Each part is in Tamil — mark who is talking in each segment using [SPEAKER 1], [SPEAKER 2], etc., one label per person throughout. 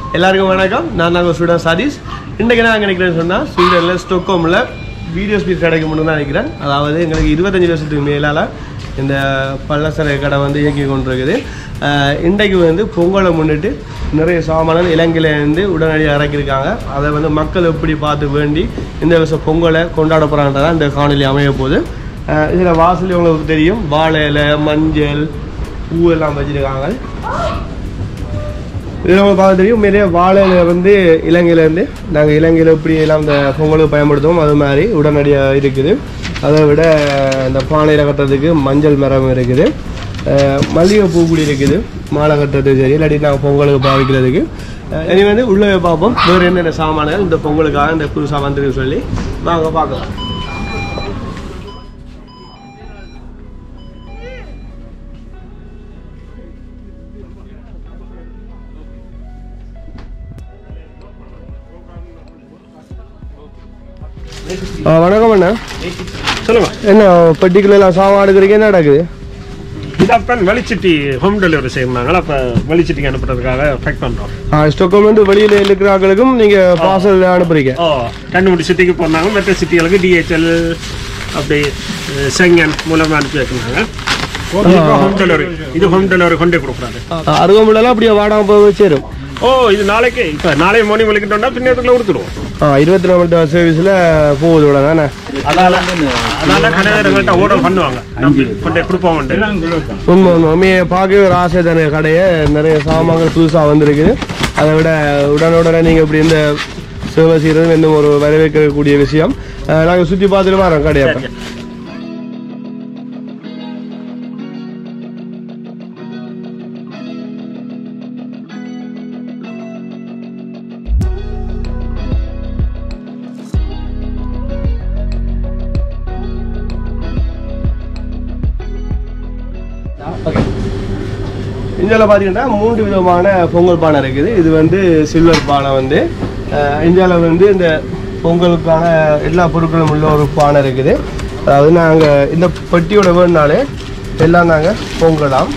[SPEAKER 1] எல்லாருக்கும் வணக்கம் நான் நாங்கள் ஸ்டூடெண்ட் சதீஷ் இன்றைக்கு நான் நினைக்கிறேன்னு சொன்னால் ஸ்வீடனில் ஸ்டொக்கோமில் வீடியோ ஸ்பீட் கடைக்கு மட்டும் தான் நினைக்கிறேன் அதாவது எங்களுக்கு இருபத்தஞ்சி வருஷத்துக்கு மேலால் இந்த பள்ளசரை கடை வந்து இயக்கி கொண்டிருக்குது ஆஹ் இன்றைக்கு வந்து பொங்கலை முன்னிட்டு நிறைய சாமான்கள் இலங்கையிலேருந்து உடனடியாக இறக்கியிருக்காங்க அதை வந்து மக்கள் எப்படி பார்த்து வேண்டி இந்த வருஷம் பொங்கலை கொண்டாட போகிறான்றதான் இந்த காணொலி அமைய போகுது இதில் வாசல் உங்களுக்கு தெரியும் வாழை இலை மஞ்சள் பூ எல்லாம் வச்சுருக்காங்க இதில் உங்களுக்கு பார்க்க தெரியும் நிறைய வாழையில வந்து இலங்கையிலேருந்து நாங்கள் இலங்கையில் எப்படி எல்லாம் இந்த பொங்கலுக்கு பயன்படுத்துவோம் அது மாதிரி உடனடியாக இருக்குது அதை விட இந்த பானையில் கட்டுறதுக்கு மஞ்சள் மரம் இருக்குது அஹ் மல்லிகை பூ கூடி இருக்குது மாலை கட்டுறதுக்கு சரி இல்லாட்டி நாங்கள் பொங்கலுக்கு பாவிக்கிறதுக்கு அஹ் இனி வந்து உள்ளே பார்ப்போம் வேறு என்னென்ன சாமான்கள் இந்த பொங்கலுக்காக இந்த புதுசாக வந்துருக்கு சொல்லி வாங்க பார்க்கலாம் ஆ, வணக்கம் அண்ணா
[SPEAKER 2] சொல்லுங்க
[SPEAKER 1] என்ன பர்டிகுலராக சாமான் எடுக்கிறீங்க என்ன நடக்குது
[SPEAKER 2] இதான் வெளிச்சிட்டி ஹோம் டெலிவரி செய்யறாங்களா அப்ப வெளிச்சிட்டிக்கு அனுப்புறதுக்காக பேக் பண்றோம்
[SPEAKER 1] ஆ ஸ்டொக்கம் வந்து வெளியில் இருக்கிற ஆட்களுக்கும் நீங்கள் பார்சல் அனுப்புறீங்க
[SPEAKER 2] ஓ கண்டுபிடி சிட்டிக்கு போனாங்க மெட்ரோ சிட்டிகளுக்கு டிஹெச்எல் அப்படி அஹ், செங்கன் மூலமா அனுப்பி வைக்கிறாங்க ஹோம் டெலிவரி இது ஹோம் டெலிவரி கொண்டே கொடுக்குறாங்க
[SPEAKER 1] அருகம்புல்லாம் அப்படியே வாடாம போய் சேரும்
[SPEAKER 2] ஓ இது நாளைக்கு இப்ப நாளைக்கு மார்னிங் வலிக்கிட்டோம்னா பின்னத்துக்குள்ள கொடுத்துருவோம்
[SPEAKER 1] ஆ இருபத்தி நாலு மணி நேரம் சர்வீஸில் போகுது விட தானே
[SPEAKER 2] அதால அதனால கடைக்காரங்கள்ட்ட ஆர்டர் பண்ணுவாங்க நம்பி கொண்டே கொடுப்போம்
[SPEAKER 1] உண்மை உண்மை உண்மையை பார்க்கவே ஒரு ஆசை தானே கடையை நிறைய சாமான்கள் புதுசாக வந்திருக்குது அதை விட உடனுடனே நீங்கள் இப்படி இந்த சேவை செய்கிறது இன்னும் ஒரு வரவேற்கக்கூடிய விஷயம் நாங்கள் சுற்றி பார்த்துட்டு வரோம் கடையை அப்ப. இந்தியாவில் பார்த்தீங்கன்னா மூன்று விதமான பொங்கல் பானை இருக்குது இது வந்து சில்வர் பானை வந்து இந்தியாவில் வந்து இந்த பொங்கலுக்கான எல்லா பொருட்களும் உள்ள ஒரு பானை இருக்குது அதாவது நாங்கள் இந்த பெட்டியோட வேணுனாலே எல்லாம் நாங்கள் பொங்கலாம்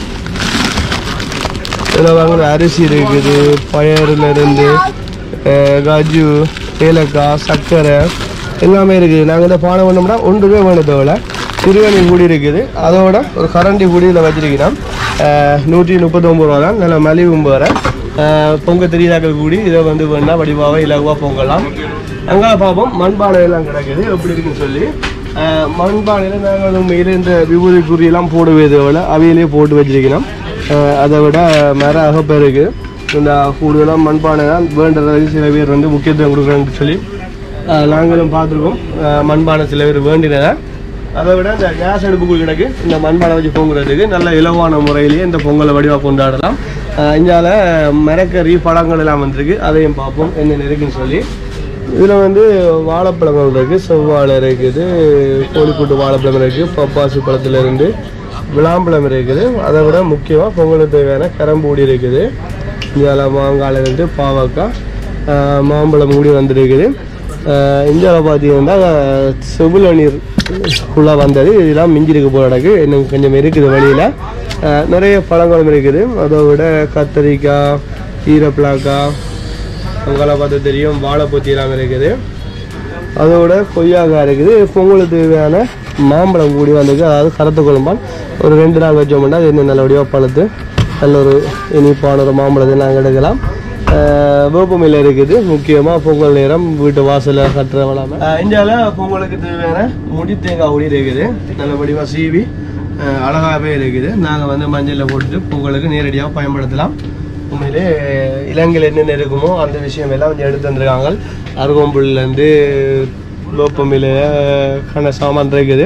[SPEAKER 1] இதில் வாங்குற அரிசி இருக்குது பயறுல இருந்து அஹ், கஜு ஏலக்காய் சர்க்கரை எல்லாமே இருக்குது நாங்கள் இந்த பானை பண்ணோம்னா ஒன்றுமே வேணும் தேவையில்ல திருவணி கூடி இருக்குது அதோட ஒரு கரண்டி கூடி இதில் வச்சிருக்கிறோம் நூற்றி முப்பத்தொம்பது ரூபா தான் நல்ல மலிவும் வேறு பொங்க தெரியாக்கள் கூடி இதை வந்து வேணா வடிவாக இலகுவாக பொங்கலாம் அங்கே பார்ப்போம் மண்பானை எல்லாம் கிடக்குது எப்படி இருக்குன்னு சொல்லி அஹ், மண்பானையில் நாங்கள் உண்மையில் இந்த விபூதி குறியெல்லாம் போடுவே தேவையில்ல அவையிலே போட்டு வச்சிருக்கிறோம் அஹ் அதை விட மர அகப்பெருக்கு இந்த கூடுதலாக மண்பானை தான் வேண்டுறதுக்கு சில பேர் வந்து முக்கியத்துவம் கொடுக்குறாங்கன்னு சொல்லி அஹ் நாங்களும் பார்த்துருக்கோம் அஹ் மண்பானை சில பேர் வேண்டினதை அதை விட இந்த கேஸ் அடுப்புக்குள் கிடக்கு இந்த மண்பானை வச்சு பொங்குறதுக்கு நல்ல இலவான முறையிலேயே இந்த பொங்கலை வடிவாக கொண்டாடலாம் அஹ் இந்தியால மரக்கறி பழங்கள் எல்லாம் வந்திருக்கு அதையும் பார்ப்போம் என்னென்ன இருக்குன்னு சொல்லி இதில் வந்து வாழைப்பழங்கள் இருக்குது செவ்வாழை இருக்குது கோழிக்கூட்டு வாழைப்பழம் இருக்குது பப்பாசி பழத்துலேருந்து விளாம்பழம் இருக்குது அதை விட முக்கியமாக பொங்கலுக்கு தேவையான கரம்பூடி இருக்குது இந்தியாவில் மாங்காயில் இருந்து பாவக்காய் ஆஹ் மாம்பழம் கூடி வந்திருக்குது ஆஹ் இந்தியாவில் பார்த்தீங்கன்னா செவில நீர் ஃபுல்லாக வந்தது இதெல்லாம் மிஞ்சிருக்கு போல எனக்கு இன்னும் கொஞ்சம் இருக்குது வழியில் நிறைய பழங்களும் இருக்குது அதை விட கத்தரிக்காய் ஈரப்பிளாக்காய் அங்கெல்லாம் பார்த்து தெரியும் வாழைப்பூச்சி எல்லாம் இருக்குது அதோட கொய்யாக்காய் இருக்குது பொங்கலுக்கு தேவையான மாம்பழம் கூடி வந்திருக்கு அதாவது கருத்து குழம்பால் ஒரு ரெண்டு நாள் வச்சோம்னா அது இன்னும் நல்லபடியாக பழுத்து நல்ல ஒரு இனிப்பான ஒரு மாம்பழத்தை நாங்கள் எடுக்கலாம் ஆஹ் வேப்பமில்லை இருக்குது முக்கியமாக பொங்கல் நேரம் வீட்டு வாசலில் கட்டுறவளாம இந்தியாவில் பொங்கலுக்கு தேவையான முடி தேங்காய் உடி இருக்குது நல்லபடியாக சீவி ஆஹ் அழகாகவே இருக்குது நாங்கள் வந்து மஞ்சளில் போட்டுட்டு பொங்கலுக்கு நேரடியாக பயன்படுத்தலாம் உண்மையிலே இலங்கையில் என்னென்ன இருக்குமோ அந்த விஷயம் எல்லாம் கொஞ்சம் எடுத்து வந்திருக்காங்க அருகம்புல்லேருந்து லோப்பமில் கண்ண சாமான் இருக்குது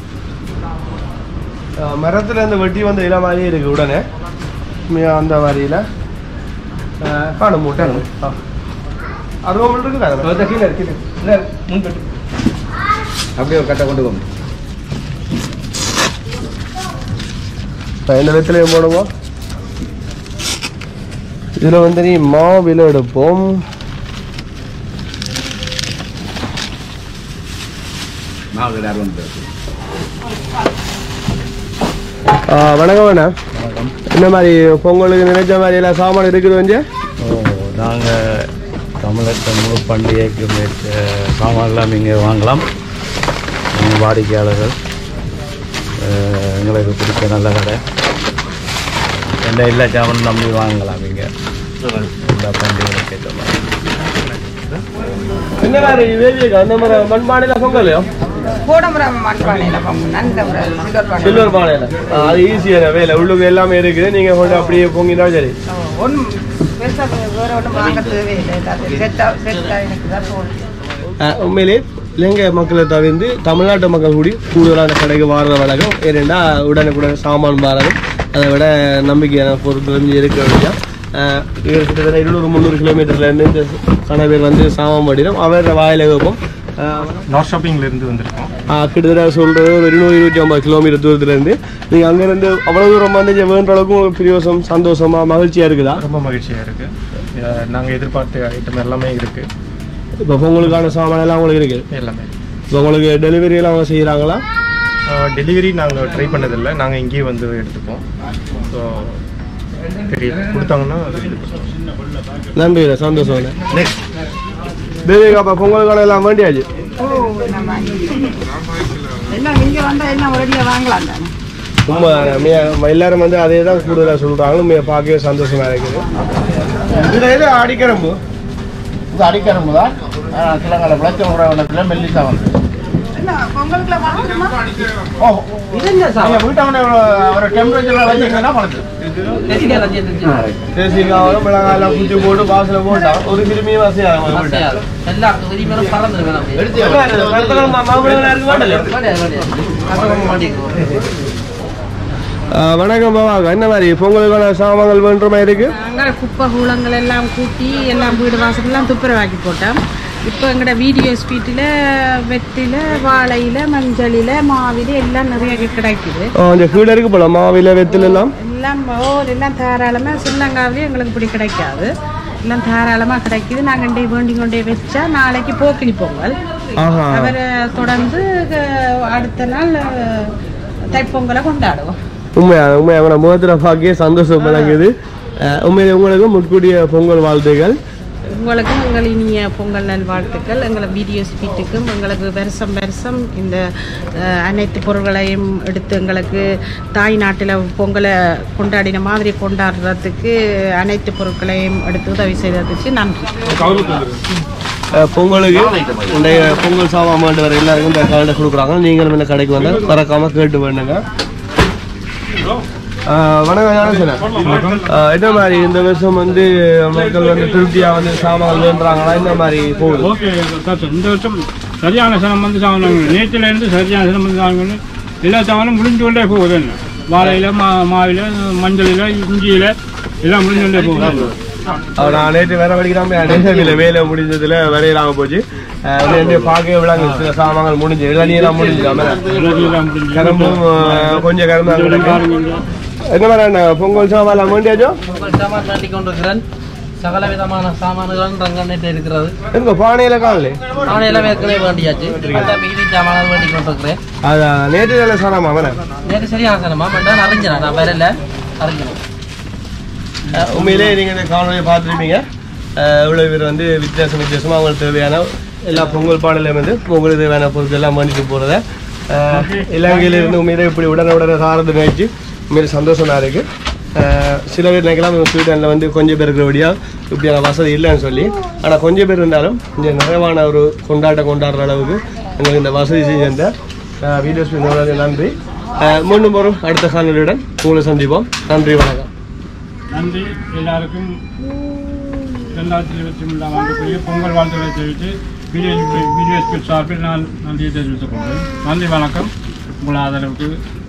[SPEAKER 1] அஹ் மரத்துல இருந்து வெட்டி வந்த இலை மாதிரியே இருக்கு உடனே உண்மையா அந்த மாதிரியில் காணும் மூட்டை அருகம்புல் இருக்குது கீழே இருக்குது
[SPEAKER 3] அப்படியே ஒரு கட்டை கொண்டு போங்க
[SPEAKER 1] இந்த வெத்திலையும் போடுவோம் இதில் வந்து நீ மாவில எடுப்போம்
[SPEAKER 3] மாவு யாரும் வந்து
[SPEAKER 1] ஆ, வணக்கம் அண்ணா என்ன மாதிரி பொங்கலுக்கு நினைச்ச மாதிரி எல்லாம் சாமான் இருக்குது கொஞ்சம்
[SPEAKER 4] நாங்கள் தமிழக முழு பண்டிகைக்கு மேற்க சாமான்லாம் இங்கே வாங்கலாம் எங்கள் வாடிக்கையாளர்கள் அஹ், எங்களுக்கு பிடிச்ச நல்ல கடை எந்த எல்லா சாமானும் நம்பி வாங்கலாம் இங்கே எல்லா பண்டிகைகளுக்கு ஏற்ற மாதிரி
[SPEAKER 1] என்ன மாதிரி வேதியக்கா அந்த மாதிரி மண்பானையில பொங்கலையோ
[SPEAKER 5] கோடமுறம் மண்பானையில் பொங்கல் நல்ல ஒரு சில்வர் பானை
[SPEAKER 1] சில்வர் பானையில ஆ, அது ஈஸியான வேலை உள்ளுக்கு எல்லாமே இருக்குது நீங்க கொண்டு அப்படியே பொங்கினா சரி
[SPEAKER 5] ஒன்றும் பெருசாக வேற ஒன்றும் வாங்க தேவையில்லை அது செட்டாக செட்டாக எனக்கு தான் போதும்
[SPEAKER 1] ஆ, உண்மையிலே இலங்கை மக்களை தவிர்த்து தமிழ்நாட்டு மக்கள் கூடி கூடுதலான கடைக்கு வாடுற வழக்கம் ஏனெண்டா உடனுக்குடன் சாமான் வாரதும் அதை விட நம்பிக்கையான பொருட்கள் வந்து இருக்க வேண்டியா இவர் கிட்டத்தட்ட இருநூறு முந்நூறு கிலோமீட்டர்லேருந்து இந்த கண பேர் வந்து சாமான் படிடும் அவர் வாயில வைப்போம் ஆ,
[SPEAKER 6] நார்த் ஷாப்பிங்லேருந்து வந்திருக்கோம்
[SPEAKER 1] ஆ, கிட்டத்தட்ட சொல்றது ஒரு இருநூறு இருநூற்றி ஐம்பது கிலோமீட்டர் தூரத்துலேருந்து நீங்கள் அங்கேருந்து அவ்வளோ தூரம் வந்து இங்க வேண்ட அளவுக்கு உங்களுக்கு பிரியோசம் சந்தோஷமா மகிழ்ச்சியாக இருக்குதா
[SPEAKER 6] ரொம்ப மகிழ்ச்சியாக இருக்குது நாங்கள் எதிர்பார்த்த ஐட்டம் எல்லாமே இருக்குது
[SPEAKER 1] இப்போ உங்களுக்கான சாமான் எல்லாம் உங்களுக்கு இருக்குது
[SPEAKER 6] எல்லாமே
[SPEAKER 1] இப்போ உங்களுக்கு டெலிவரி எல்லாம் அவங்க செய்கிறாங்களா
[SPEAKER 6] டெலிவரி நாங்கள் ட்ரை பண்ணதில்லை நாங்கள் இங்கேயே வந்து எடுத்துப்போம் ஸோ தெரியல கொடுத்தாங்கன்னா அது இது பண்ணுவோம்.
[SPEAKER 1] நன்றி சந்தோஷம் நெக்ஸ்ட் தேவிகா அப்போ பொங்கலுக்கான எல்லாம் வேண்டியாச்சு
[SPEAKER 5] ஓ நம்ம எல்லாம் இங்கே வந்தால் எல்லாம் ஒரடியாக வாங்கலாம் தானே
[SPEAKER 1] ரொம்ப மிக- எல்லாரும் வந்து அதே தான் கூடுதலாக சொல்கிறாங்க மிக பார்க்கவே சந்தோஷமா இருக்குது இதில் எது அடிக்கிறம்பு
[SPEAKER 3] இது அடிக்கணும் தான் கிழங்கால விளைச்ச உறவினத்தில் மெல்லிசா வந்து
[SPEAKER 5] என்ன பொங்கலுக்குள்ள வாங்கணுமா
[SPEAKER 3] ஓ நீங்கள் வீட்டை ஒரு டெம்பரேச்சரில் வச்சிங்கன்னா பழத்து
[SPEAKER 1] தேசிக்காவும் மிளகாய் எல்லாம் குத்தி போட்டு வாசல போட்டா ஒரு கிருமியும் வசதியாக வணக்கம் பாபா என்ன மாதிரி பொங்கலுக்கான சாமான்கள் வேண்டுற மாதிரி இருக்கு
[SPEAKER 7] நாங்கள் குப்பை கூலங்கள் எல்லாம் கூட்டி எல்லாம் வீடு வாசல்லாம் துப்புரவாக்கி போட்டோம் இப்போ எங்களோட வீடியோ ஸ்பீட்டில் வெத்தில வாழையில மஞ்சளில் மாவில எல்லாம் நிறைய கிடைக்குது
[SPEAKER 1] ஆ, இந்த கீழே இருக்கு போல மாவில வெத்தில் எல்லாம்
[SPEAKER 7] எல்லாம் ஓ எல்லாம் தாராளமாக சின்னங்காவிலே எங்களுக்கு இப்படி கிடைக்காது எல்லாம் தாராளமாக கிடைக்குது நாங்கள் இண்டே வேண்டி கொண்டே வச்சா நாளைக்கு போக்கினி பொங்கல்
[SPEAKER 1] ஆஹா
[SPEAKER 7] அவரை தொடர்ந்து அஹ், அடுத்த நாள் அஹ், தைப்பொங்கலை கொண்டாடுவோம்
[SPEAKER 1] உண்மையா உண்மையா உங்களோட முகத்துல பார்க்கவே சந்தோஷம் விளங்குது அஹ், உண்மையிலே உங்களுக்கு முற்கூடிய பொங்கல் வாழ்த்துகள்
[SPEAKER 7] உங்களுக்கும் எங்கள் இனிய பொங்கல் நல்வாழ்த்துக்கள் எங்களை வீடியோ ஸ்பீட்டுக்கும் எங்களுக்கு வருஷம் வருஷம் இந்த அஹ், அனைத்து பொருட்களையும் எடுத்து எங்களுக்கு தாய் நாட்டில் பொங்கலை கொண்டாடின மாதிரி கொண்டாடுறதுக்கு அனைத்து பொருட்களையும் எடுத்து உதவி செய்ததுக்கு நன்றி
[SPEAKER 1] அஹ், பொங்கலுக்கு இன்றைய பொங்கல் சாமான் வர எல்லாருக்கும் இந்த கார்டை கொடுக்குறாங்க நீங்களும் இந்த கடைக்கு வந்து மறக்காம கேட்டு வேண்டுங்க அஹ், வணக்கம் ஞானசேனன். அஹ், என்ன மாதிரி இந்த வருஷம் வந்து மக்கள் வந்து திருப்தியா வந்து சாமான் வேண்டுறாங்களா இந்த மாதிரி போகுது
[SPEAKER 8] ஓகே சார் இந்த வருஷம் சரியான சனம் வந்து சாமான் நேற்றுல இருந்து சரியான சனம் வந்து சாமான் எல்லா சாமானும் முடிஞ்சு கொண்டே போகுது என்ன வாழையில மா மாவில மஞ்சளில் இஞ்சியில எல்லாம் முடிஞ்சு கொண்டே போகுது
[SPEAKER 1] அவர் நான் நேற்று வேற படிக்கிறாம நேசவில வேலை முடிஞ்சதுல வரையிலாம போச்சு அஹ், வந்து என்னைய பார்க்கவே விளாங்க சில சாமான்கள் முடிஞ்சு இளநீரெல்லாம் முடிஞ்சாம
[SPEAKER 8] எல்லாம் முடிஞ்சு
[SPEAKER 1] கரும்பும் அஹ், கொஞ்சம் கரும்பு அங்க கிடக்கு. என்ன மாதிரி அண்ணா, பொங்கல் சாமான் வேண்டியாச்சோ
[SPEAKER 9] சாமான் வேண்டிக் கொண்டிருக்கிறேன் சகல விதமான சாமான்களும் ரங்கன்ட்டு இருக்கிறது
[SPEAKER 1] எங்க பானையில காணல
[SPEAKER 9] ஆணையெல்லாம் ஏற்கனவே வேண்டியாச்சு அந்த மீதி சாமான்கள் வேண்டிக் கொண்டிருக்கிறேன்
[SPEAKER 1] அதான் நேற்று வேலை சாராமா வேணாம்
[SPEAKER 9] நேற்று சரியான சனமா மட்டும் அறிஞ்சினேன் நான் வரல அறிஞ்சினேன்
[SPEAKER 1] அஹ் உண்மையிலே நீங்கள் இந்த காணொலியை பார்த்துருப்பீங்க அஹ் இவ்வளவு பேர் வந்து வித்தியாசம் வித்தியாசமாக அவங்களுக்கு தேவையான எல்லா பொங்கல் பாடலையும் வந்து பொங்கல் தேவையான பொருட்கள் எல்லாம் பண்ணிட்டு போகிறத இலங்கையிலிருந்து உண்மையிலே இப்படி உடனே உடனே சாரது நினைச்சு உண்மையிலே சந்தோஷமா இருக்கு அஹ் சில பேர் நினைக்கலாம் நம்ம ஸ்வீடனில் வந்து கொஞ்சம் பேர் இருக்கிறபடியா இப்படியான வசதி இல்லைன்னு சொல்லி ஆனால் கொஞ்சம் பேர் இருந்தாலும் இந்த நிறைவான ஒரு கொண்டாட்டம் கொண்டாடுற அளவுக்கு எங்களுக்கு இந்த வசதி செஞ்சிருந்த வீடியோஸ் நன்றி அஹ் மீண்டும் ஒரு அடுத்த காணொலியுடன் உங்களை சந்திப்போம் நன்றி வணக்கம்
[SPEAKER 8] நன்றி எல்லாருக்கும் ரெண்டாயிரத்தி இருபத்தி மூன்றாம் ஆண்டுக்குரிய பொங்கல் வாழ்த்துக்களை தெரிவித்து வீடியோ வீடியோ ஸ்பீட் சார்பில் நான் நன்றியை தெரிவித்துக் கொள்கிறேன் நன்றி வணக்கம் உங்கள் ஆதரவுக்கு